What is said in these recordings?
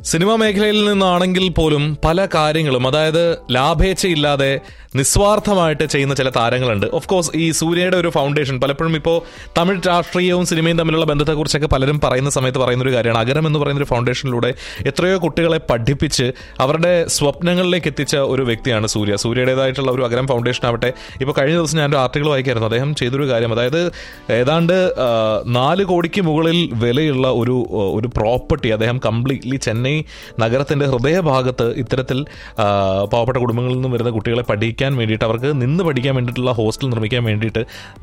Cinema മേഖലയിൽ നിന്നാണെങ്കിൽ പോലും പല കാര്യങ്ങളും അതായത് ലാഭേച്ഛയില്ലാതെ നിസ്വാർത്ഥമായിട്ട് ചെയ്യുന്ന ചില താരങ്ങളുണ്ട് ഓഫ് കോഴ്സ് ഈ സൂര്യയുടെ ഒരു ഫൗണ്ടേഷൻ പലപ്പോഴും ഇപ്പോൾ തമിഴ് രാഷ്ട്രീയവും സിനിമയും തമ്മിലുള്ള ബന്ധത്തെക്കുറിച്ചൊക്കെ പലരും പറയുന്ന സമയത്ത് പറയുന്ന ഒരു കാര്യമാണ് അഗരം എന്ന് പറയുന്ന ഒരു ഫൗണ്ടേഷനിലൂടെ എത്രയോ കുട്ടികളെ പഠിപ്പിച്ച് അവരുടെ സ്വപ്നങ്ങളിലേക്ക് എത്തിച്ച ഒരു വ്യക്തിയാണ് സൂര്യ സൂര്യയുടേതായിട്ടുള്ള ഒരു അഗരം ഫൗണ്ടേഷൻ ആവട്ടെ ഇപ്പോൾ കഴിഞ്ഞ ദിവസം ഞാൻ ഒരു ആർട്ടിക്കിൾ വായിക്കായിരുന്നു അദ്ദേഹം ചെയ്തൊരു കാര്യം അതായത് ഏതാണ്ട് ആ, നാല് കോടിക്ക് മുകളിൽ വിലയുള്ള ഒരു ഒരു പ്രോപ്പർട്ടി അദ്ദേഹം കംപ്ലീറ്റ്ലി ചെന്നൈ നഗരത്തിന്റെ ഹൃദയഭാഗത്ത് ഇത്തരത്തിൽ ആ, പാവപ്പെട്ട കുടുംബങ്ങളിൽ നിന്നും വരുന്ന കുട്ടികളെ പഠിക്കാൻ വേണ്ടിയിട്ട് അവർക്ക് നിന്ന് പഠിക്കാൻ വേണ്ടിയിട്ടുള്ള ഹോസ്റ്റൽ നിർമ്മിക്കാൻ വേണ്ടിയിട്ട്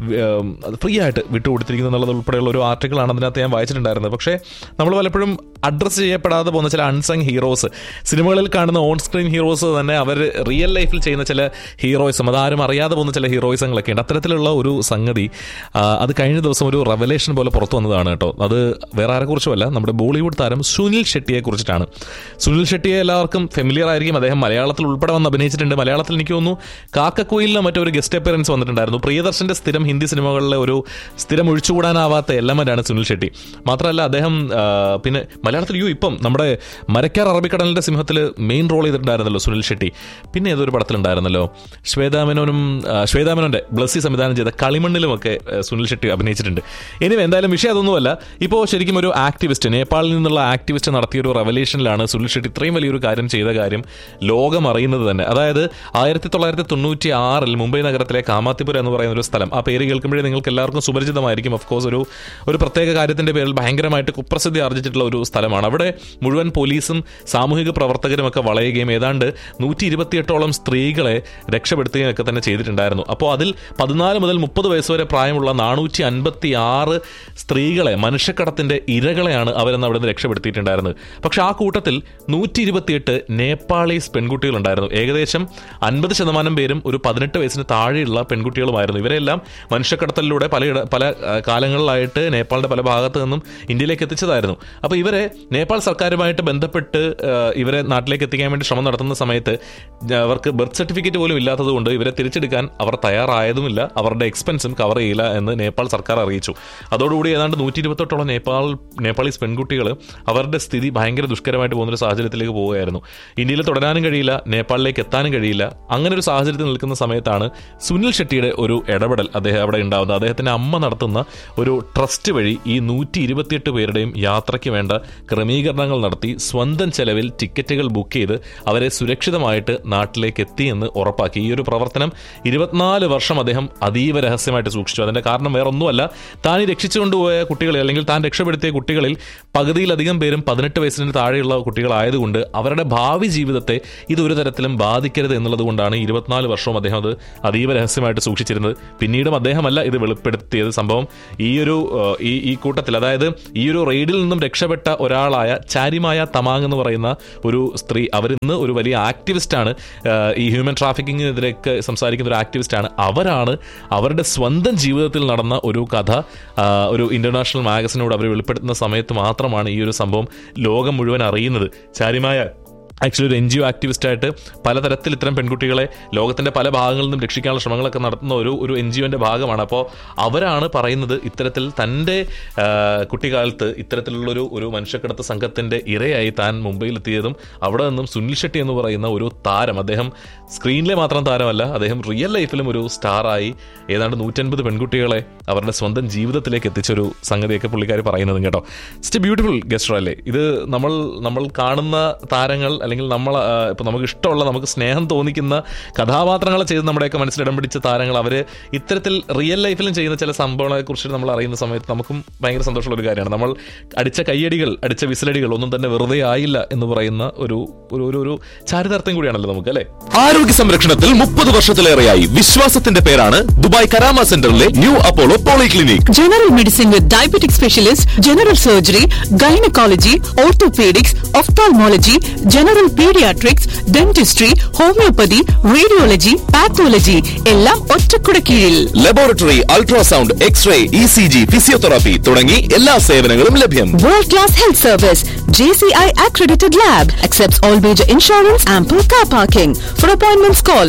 ഫ്രീ ആയിട്ട് വിട്ടുകൊടുത്തിരിക്കുന്നു എന്നുള്ളത് ഉൾപ്പെടെയുള്ള ഒരു ആർട്ടിക്കിളാണ് അതിനകത്ത് ഞാൻ വായിച്ചിട്ടുണ്ടായിരുന്നത് പക്ഷേ നമ്മൾ പലപ്പോഴും അഡ്രസ്സ് ചെയ്യപ്പെടാതെ പോകുന്ന ചില അൺസങ് ഹീറോസ് സിനിമകളിൽ കാണുന്ന ഓൺ സ്ക്രീൻ ഹീറോസ് തന്നെ അവർ റിയൽ ലൈഫിൽ ചെയ്യുന്ന ചില ഹീറോയിസം അതാരും അറിയാതെ പോകുന്ന ചില ഹീറോയിസങ്ങളൊക്കെ ഉണ്ട് അത്തരത്തിലുള്ള ഒരു സംഗതി ആ, അത് കഴിഞ്ഞ ദിവസം ഒരു റെവലേഷൻ പോലെ പുറത്തു വന്നതാണ് കേട്ടോ അത് വേറെ ആരെക്കുറിച്ചുമല്ല നമ്മുടെ ബോളിവുഡ് താരം സുനിൽ ഷെട്ടിയെ കുറിച്ചിട്ടാണ് സുനിൽ ഷെട്ടിയെ എല്ലാവർക്കും ഫെമിലിയർ ആയിരിക്കും അദ്ദേഹം മലയാളത്തിൽ ഉൾപ്പെടെ വന്ന് അഭിനയിച്ചിട്ടുണ്ട് മലയാളത്തിൽ എനിക്ക് തോന്നുന്നു കാക്കക്കുയിലിന് മറ്റൊരു ഗസ്റ്റ് അപ്പിയറൻസ് വന്നിട്ടുണ്ടായിരുന്നു പ്രിയദർശന്റെ സ്ഥിരം ഹിന്ദി സിനിമകളിലെ ഒരു സ്ഥിരം ഒഴിച്ചുകൂടാനാവാത്ത എലമെന്റാണ് സുനിൽ ഷെട്ടി മാത്രമല്ല അദ്ദേഹം ആ, പിന്നെ മലയാളത്തിൽ യു ഇപ്പം നമ്മുടെ മരക്കാർ അറബിക്കടലിന്റെ സിംഹത്തിൽ മെയിൻ റോൾ ചെയ്തിട്ടുണ്ടായിരുന്നല്ലോ സുനിൽ ഷെട്ടി പിന്നെ ഏതൊരു പടത്തിലുണ്ടായിരുന്നല്ലോ ശ്വേതാമേനോനും ആ, ശ്വേതാമേനോന്റെ ബ്ലസ്സി സംവിധാനം ചെയ്ത കളിമണ്ണിലുമൊക്കെ ആ, സുനിൽ ഷെട്ടി അഭിനയിച്ചിട്ടുണ്ട് ഇനി എന്തായാലും വിഷയം അതൊന്നുമല്ല ഇപ്പോൾ ശരിക്കും ഒരു ആക്ടിവിസ്റ്റ് നേപ്പാളിൽ നിന്നുള്ള ആക്ടിവിസ്റ്റ് നടത്തിയ ഒരു റെവലേഷനിലാണ് സുനിൽ ഷെട്ടി ഇത്രയും വലിയൊരു കാര്യം ചെയ്ത കാര്യം ലോകം അറിയുന്നത് തന്നെ അതായത് ആയിരത്തി തൊള്ളായിരത്തി തൊണ്ണൂറ്റി ആറിൽ മുംബൈ നഗരത്തിലെ കാമാത്തിപുര എന്ന് പറയുന്ന ഒരു സ്ഥലം ആ പേര് കേൾക്കുമ്പോഴേ നിങ്ങൾക്ക് എല്ലാവർക്കും സുപരിചിതമായിരിക്കും ഓഫ് കോഴ്സ് ഒരു ഒരു പ്രത്യേക കാര്യത്തിന്റെ പേരിൽ ഭയങ്കരമായിട്ട് കുപ്രസിദ്ധി ആർജിച്ചിട്ടുള്ള ഒരു സ്ഥലമാണ് അവിടെ മുഴുവൻ പോലീസും സാമൂഹിക പ്രവർത്തകരും ഒക്കെ വളയുകയും ഏതാണ്ട് നൂറ്റി ഇരുപത്തിയെട്ടോളം സ്ത്രീകളെ രക്ഷപ്പെടുത്തുകയും ഒക്കെ തന്നെ ചെയ്തിട്ടുണ്ടായിരുന്നു അപ്പോൾ അതിൽ പതിനാല് മുതൽ മുപ്പത് വയസ്സ് വരെ പ്രായമുള്ള നാനൂറ്റി അൻപത്തി ആറ് സ്ത്രീകളെ മനുഷ്യക്കടത്തിന്റെ ഇരകളെയാണ് അവരെന്ന് അവിടെ നിന്ന് രക്ഷപ്പെടുത്തിയിട്ടുണ്ടായിരുന്നത് പക്ഷെ ആ കൂട്ടത്തിൽ നൂറ്റി ഇരുപത്തിയെട്ട് നേപ്പാളീസ് പെൺകുട്ടികളുണ്ടായിരുന്നു ഏകദേശം അൻപത് ശതമാനം പേരും ഒരു പതിനെട്ട് വയസ്സിന് താഴെയുള്ള പെൺകുട്ടികളുമായിരുന്നു ഇവരെല്ലാം മനുഷ്യക്കടത്തലിലൂടെ പല പല ആ, കാലങ്ങളിലായിട്ട് നേപ്പാളിന്റെ പല ഭാഗത്തു നിന്നും ഇന്ത്യയിലേക്ക് എത്തിച്ചതായിരുന്നു അപ്പോൾ ഇവരെ നേപ്പാൾ സർക്കാരുമായിട്ട് ബന്ധപ്പെട്ട് ആ, ഇവരെ നാട്ടിലേക്ക് എത്തിക്കാൻ വേണ്ടി ശ്രമം നടത്തുന്ന സമയത്ത് അവർക്ക് ബർത്ത് സർട്ടിഫിക്കറ്റ് പോലും ഇല്ലാത്തതുകൊണ്ട് ഇവരെ തിരിച്ചെടുക്കാൻ അവർ തയ്യാറായതുമില്ല അവരുടെ എക്സ്പെൻസും കവർ ചെയ്യില്ല എന്ന് നേപ്പാൾ സർക്കാർ അറിയിച്ചു അതോടുകൂടി ഏതാണ്ട് നൂറ്റി ഇരുപത്തെട്ടോളം നേപ്പാൾ നേപ്പാളീസ് പെൺകുട്ടികൾ അവരുടെ സ്ഥിതി ഭയങ്കര ദുഷ്കരമായിട്ട് പോകുന്ന ഒരു സാഹചര്യത്തിലേക്ക് പോവുകയായിരുന്നു ഇന്ത്യയിൽ തുടരാനും കഴിയില്ല നേപ്പാളിലേക്ക് എത്താനും കഴിയില്ല അങ്ങനെ ഒരു സാഹചര്യത്തിൽ നിൽക്കുന്ന സമയത്താണ് സുനിൽ ഷെട്ടിയുടെ ഒരു ഇടപെടൽ അദ്ദേഹം അവിടെ ഉണ്ടാവുന്നത് അദ്ദേഹത്തിന്റെ അമ്മ നടത്തുന്ന ഒരു ട്രസ്റ്റ് വഴി ഈ നൂറ്റി ഇരുപത്തിയെട്ട് പേരുടെയും യാത്രയ്ക്ക് വേണ്ട ക്രമീകരണങ്ങൾ നടത്തി സ്വന്തം ചെലവിൽ ടിക്കറ്റുകൾ ബുക്ക് ചെയ്ത് അവരെ സുരക്ഷിതമായിട്ട് നാട്ടിലേക്ക് എത്തി എന്ന് ഉറപ്പാക്കി ഈ ഒരു പ്രവർത്തനം ഇരുപത്തിനാല് വർഷം അദ്ദേഹം അതീവ രഹസ്യമായിട്ട് സൂക്ഷിച്ചു അതിന്റെ കാരണം വേറെ ഒന്നുമല്ല താൻ ഈ രക്ഷിച്ചുകൊണ്ടുപോയ കുട്ടികളെ അല്ലെങ്കിൽ താൻ രക്ഷപ്പെടുത്തിയ കുട്ടികളിൽ പകുതിയിലധികം പേരും പതിനെട്ട് വയസ്സിന് താഴെയുള്ള കുട്ടികളായതുകൊണ്ട് അവരുടെ ഭാവി ജീവിതത്തെ ഇത് ഒരു തരത്തിലും ബാധിക്കരുത് എന്നുള്ളത് കൊണ്ടാണ് ഇരുപത്തിനാല് വർഷവും അദ്ദേഹം അത് അതീവ രഹസ്യമായിട്ട് സൂക്ഷിച്ചിരുന്നത് പിന്നീടും അദ്ദേഹമല്ല ഇത് വെളിപ്പെടുത്തിയത് സംഭവം ഈ ഒരു ഏഹ്, ഈ ഈ കൂട്ടത്തിൽ അതായത് ഈ ഒരു റെയ്ഡിൽ നിന്നും രക്ഷപ്പെട്ട ഒരാളായ ചാരിമായ തമാങ് എന്ന് പറയുന്ന ഒരു സ്ത്രീ അവരിന്ന് ഒരു വലിയ ആക്ടിവിസ്റ്റാണ് ഏഹ്, ഈ ഹ്യൂമൻ ട്രാഫിക്കിങ്ങിനെതിരെയൊക്കെ സംസാരിക്കുന്ന ഒരു ആക്ടിവിസ്റ്റാണ് അവരാണ് അവരുടെ സ്വന്തം ജീവിതത്തിൽ നടന്ന ഒരു കഥ ആ, ഒരു ഇന്റർനാഷണൽ മാഗസിനോട് അവർ വെളിപ്പെടുത്തുന്ന സമയത്ത് മാത്രമാണ് ഈ ഒരു സംഭവം ലോകം മുഴുവൻ അറിയുന്നത് ചാരിമായ ആക്ച്വലി ഒരു എൻ ജി ഒ ആക്ടിവിസ്റ്റായിട്ട് പലതരത്തിൽ ഇത്തരം പെൺകുട്ടികളെ ലോകത്തിന്റെ പല ഭാഗങ്ങളിൽ നിന്നും രക്ഷിക്കാനുള്ള ശ്രമങ്ങളൊക്കെ നടത്തുന്ന ഒരു ഒരു എൻ ജി ഒന്റെ ഭാഗമാണ് അപ്പോൾ അവരാണ് പറയുന്നത് ഇത്തരത്തിൽ തൻ്റെ ആ, കുട്ടിക്കാലത്ത് ഇത്തരത്തിലുള്ളൊരു ഒരു മനുഷ്യക്കടത്ത് സംഘത്തിന്റെ ഇരയായി താൻ മുംബൈയിലെത്തിയതും അവിടെ നിന്നും സുനിൽ ഷെട്ടി എന്ന് പറയുന്ന ഒരു താരം അദ്ദേഹം സ്ക്രീനിലെ മാത്രം താരമല്ല അദ്ദേഹം റിയൽ ലൈഫിലും ഒരു സ്റ്റാറായി ഏതാണ്ട് നൂറ്റൻപത് പെൺകുട്ടികളെ അവരുടെ സ്വന്തം ജീവിതത്തിലേക്ക് എത്തിച്ചൊരു സംഗതിയൊക്കെ പുള്ളിക്കാർ പറയുന്നതും കേട്ടോ ഇറ്റ്സ് എ ബ്യൂട്ടിഫുൾ ഗസ്റ്റർ അല്ലേ ഇത് നമ്മൾ നമ്മൾ കാണുന്ന താരങ്ങൾ അല്ലെങ്കിൽ നമ്മൾ ഇപ്പം നമുക്ക് ഇഷ്ടമുള്ള നമുക്ക് സ്നേഹം തോന്നിക്കുന്ന കഥാപാത്രങ്ങളെ ചെയ്ത് നമ്മുടെയൊക്കെ മനസ്സിൽ ഇടം പിടിച്ച താരങ്ങൾ അവർ ഇത്തരത്തിൽ റിയൽ ലൈഫിലും ചെയ്യുന്ന ചില സംഭവങ്ങളെ കുറിച്ച് നമ്മൾ അറിയുന്ന സമയത്ത് നമുക്കും ഭയങ്കര സന്തോഷമുള്ള ഒരു കാര്യമാണ് നമ്മൾ അടിച്ച കയ്യടികൾ അടിച്ച വിസിലടികൾ ഒന്നും തന്നെ വെറുതെ ആയില്ല എന്ന് പറയുന്ന ഒരു ഒരു ഒരു ഒരു ചാരിതാർത്ഥ്യം കൂടിയാണല്ലോ നമുക്ക് അല്ലേ ആരോഗ്യ സംരക്ഷണത്തിൽ മുപ്പത് വർഷത്തിലേറെയായി വിശ്വാസത്തിന്റെ പേരാണ് ദുബായ് കരാമ സെന്ററിലെ new Apollo polyclinic General medicine with diabetic specialist, general surgery, gynecology, orthopedics, ophthalmology, general pediatrics, dentistry, homeopathy, radiology, pathology എല്ലാം ഒറ്റക്കുട കീഴിൽ laboratory ultrasound X-ray E C G physiotherapy തുടങ്ങി എല്ലാ സേവനങ്ങളും ലഭ്യം World class health service, JCI accredited lab, accepts all major insurance, ample car parking. For appointments call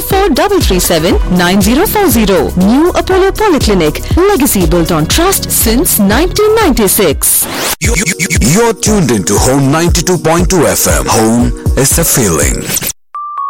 04337 9040. New Apollo Polyclinic, legacy built on trust since 1996. You, you, you, You're tuned into Home 92.2 FM. Home is a feeling.